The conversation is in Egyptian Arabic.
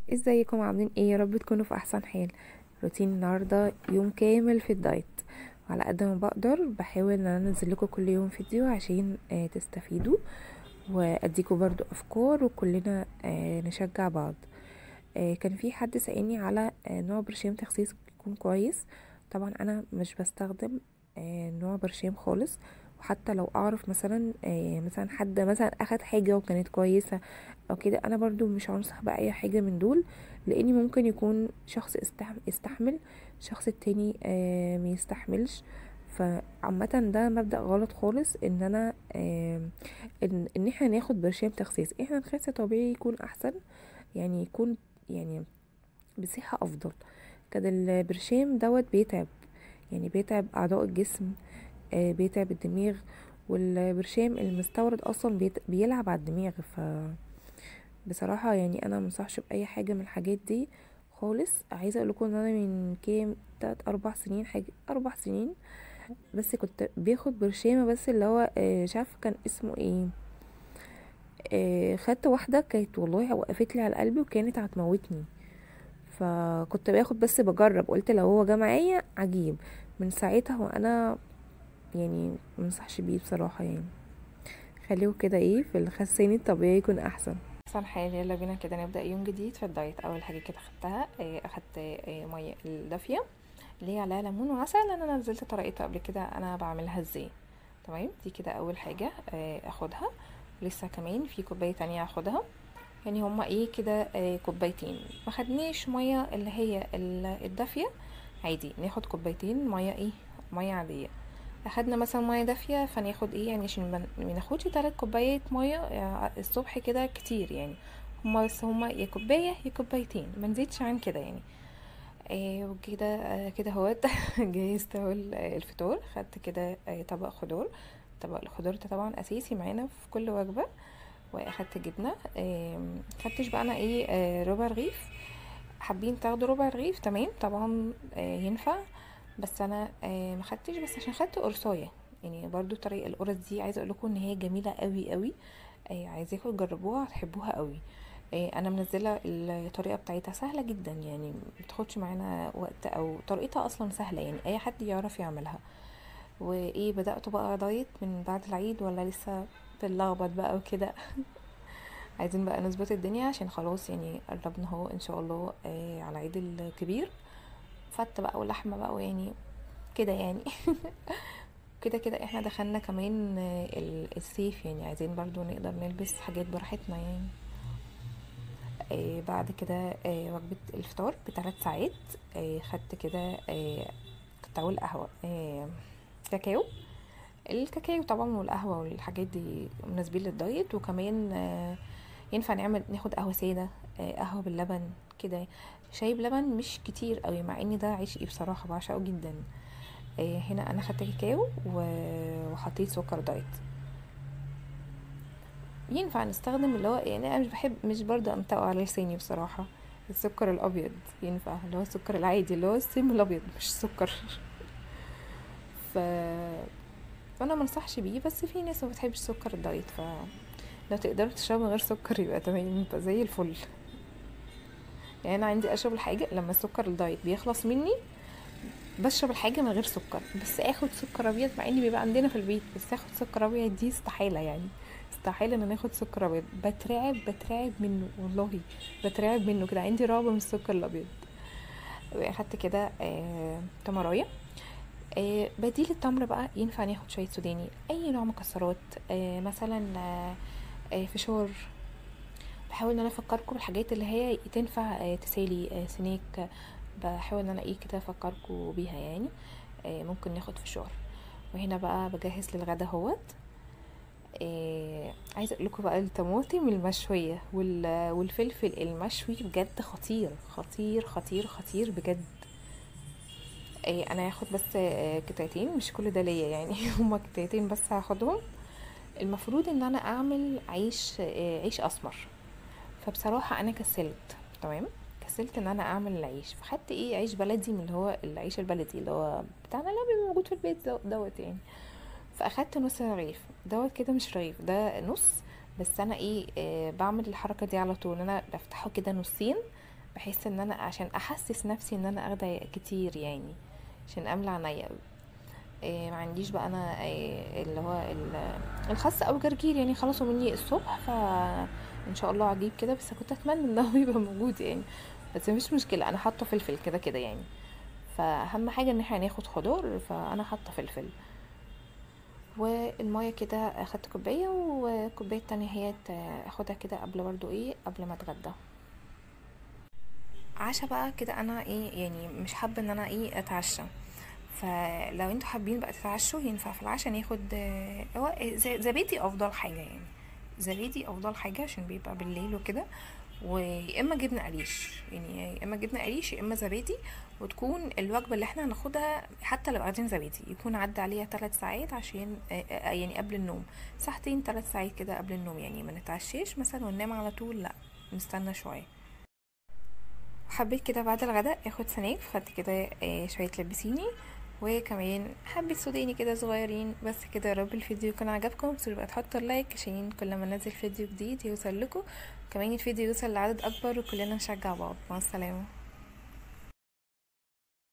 ازيكم عاملين ايه يا رب تكونوا في احسن حال روتين النهارده يوم كامل في الدايت وعلى قد ما بقدر بحاول ان انا انزل لكم كل يوم فيديو عشان آه تستفيدوا واديكم برضو افكار وكلنا آه نشجع بعض آه كان في حد سألني على آه نوع برشام تخسيس يكون كويس طبعا انا مش بستخدم آه نوع برشام خالص وحتى لو اعرف مثلا آه مثلا حد مثلا اخد حاجه وكانت كويسه او كده انا برضو مش هنصح باي حاجه من دول لاني ممكن يكون شخص استحمل شخص التاني آه ما يستحملش فعامة ده مبدأ غلط خالص ان انا آه ان, إن احنا ناخد برشام تخسيس احنا نخس طبيعي يكون احسن يعني يكون يعني بصحة افضل كده البرشام دوت بيتعب يعني بيتعب اعضاء الجسم آه بيتعب الدماغ والبرشام المستورد اصلا بيلعب على الدماغ ف بصراحة يعني انا منصحش باي حاجة من الحاجات دي خالص عايزة اقول لكم ان انا من كام تلات اربع سنين حاجة اربع سنين بس كنت باخد برشامة بس اللي هو آه مش عارفة كان اسمه ايه آه خدت واحدة كانت والله وقفت لي على قلبي وكانت هتموتني فكنت باخد بس بجرب قلت لو هو جه معايا عجيب من ساعتها وانا يعني منصحش بيه بصراحة يعني خليه كده ايه في الخسين الطبيعي يكون احسن احسن حاجه يلا بينا كده نبدا يوم جديد في الدايت اول حاجه كده خدتها اخدت ميه الدافيه اللي هي عليها ليمون وعسل انا نزلت طريقتها قبل كده انا بعملها ازاي تمام دي كده اول حاجه اخدها لسه كمان في كوبايه تانية اخدها يعني هما ايه كده كوبايتين ما خدنيش ميه اللي هي الدافيه عادي ناخد كوبايتين ميه ايه ميه عاديه اخدنا مثلا ميه دافيه فناخد ايه يعني عشان ما ناخدش تلات كوبايات ميه الصبح كده كتير يعني هما بس هما يا كوبايه يا كوبايتين ما نزيدش عن كده يعني آه وكده آه كده اهوت جهزت اهو الفطار خدت كده آه طبق خضار طبق الخضار ده طبعا اساسي معانا في كل وجبه واخدت جبنه آه خدتش بقى انا ايه آه ربع رغيف حابين تاخدوا ربع رغيف تمام طبعا آه ينفع بس انا آه ما خدتش بس عشان خدت قرصايه يعني برضو طريقه القرص دي عايزه اقول لكم ان هي جميله قوي قوي آه عايزاكم تجربوها هتحبوها قوي آه انا منزله الطريقه بتاعتها سهله جدا يعني بتاخدش معانا وقت او طريقتها اصلا سهله يعني اي حد يعرف يعملها وايه بدات بقى دايت من بعد العيد ولا لسه بنلخبط بقى وكده عايزين بقى نظبط الدنيا عشان خلاص يعني قربنا اهو ان شاء الله آه على العيد الكبير فت بقى ولحمه بقى ويعني كده يعني كده كده احنا دخلنا كمان الصيف يعني عايزين برضو نقدر نلبس حاجات براحتنا يعني آه بعد كده آه وجبة الفطار بثلاث ساعات آه خدت كده آه كنت اقول قهوة آه كاكاو الكاكاو طبعا والقهوة والحاجات دي مناسبين للدايت وكمان آه ينفع نعمل ناخد قهوة سادة آه قهوة باللبن كده شاي بلبن مش كتير قوي مع ان ده عشقي بصراحة بعشقه جدا آه هنا انا خدت كاكاو وحطيت سكر دايت ينفع نستخدم اللي هو يعني انا مش بحب مش برضه انطقه على لساني بصراحة السكر الابيض ينفع اللي هو السكر العادي اللي هو السم الابيض مش سكر ف فانا منصحش بيه بس في ناس ما بتحبش سكر الدايت ف لو تقدروا تشربوا من غير سكر يبقى تمام يبقى زي الفل يعني انا عندي اشرب الحاجه لما السكر الدايت بيخلص مني بشرب الحاجه من غير سكر بس اخد سكر ابيض مع اني بيبقى عندنا في البيت بس اخد سكر ابيض دي استحاله يعني استحاله ان انا اخد سكر ابيض بترعب بترعب منه والله بترعب منه كده عندي رعب من السكر الابيض اخدت كده آه تمرايه آه بديل التمر بقى ينفع ناخد شويه سوداني اي نوع مكسرات آه مثلا آه آه فشار بحاول ان انا افكركم بالحاجات اللي هي تنفع تسالي سناك بحاول ان انا ايه كده افكركم بيها يعني ممكن ناخد فشار وهنا بقى بجهز للغدا اهوت عايزه اقول لكم بقى الطماطم المشويه والفلفل المشوي بجد خطير خطير خطير خطير بجد انا هاخد بس قطعتين مش كل ده ليا يعني هما قطعتين بس هاخدهم المفروض ان انا اعمل عيش عيش اسمر فبصراحة أنا كسلت تمام كسلت ان انا اعمل العيش فخدت ايه عيش بلدي من اللي هو العيش البلدي اللي هو بتاعنا اللي هو بيبقى موجود في البيت دوت يعني فاخدت نص رغيف دوت كده مش رغيف ده نص بس انا ايه آه بعمل الحركه دي على طول انا بفتحه كده نصين بحس ان انا عشان احسس نفسي ان انا اخده كتير يعني عشان املى عينيا إيه ما عنديش بقى انا إيه اللي هو ال- الخس او جرجير يعني خلصوا مني الصبح ف ان شاء الله هجيب كده بس كنت اتمنى ان هو يبقى موجود يعني بس مش مشكله انا حاطه فلفل كده كده يعني فاهم حاجه ان احنا هناخد خضار فانا حاطه فلفل والميه كده اخدت كوبايه وكوبايه تانية هي اخدها كده قبل برضو ايه قبل ما اتغدى عشا بقى كده انا ايه يعني مش حابه ان انا ايه اتعشى فلو انتوا حابين بقى تتعشوا ينفع في العشاء ناخد آه، هو ز- زبادي افضل حاجه يعني زبادي افضل حاجه عشان بيبقى بالليل وكده ويا اما جبنه قريش يعني يا اما جبنه قريش يا اما زبادي وتكون الوجبه اللي احنا هناخدها حتى لو قاعدين زبادي يكون عدى عليها ثلاث ساعات عشان آه، آه، يعني قبل النوم ساعتين ثلاث ساعات كده قبل النوم يعني ما نتعشاش مثلا وننام على طول لا نستنى شويه حبيت كده بعد الغداء اخد سناك خدت كده آه، شويه لبسيني وكمان حبة سوداني كده صغيرين بس كده يا رب الفيديو يكون عجبكم متنسوش بقى تحطوا اللايك عشان كل ما انزل فيديو جديد يوصل لكم كمان الفيديو يوصل لعدد اكبر وكلنا نشجع بعض مع السلامه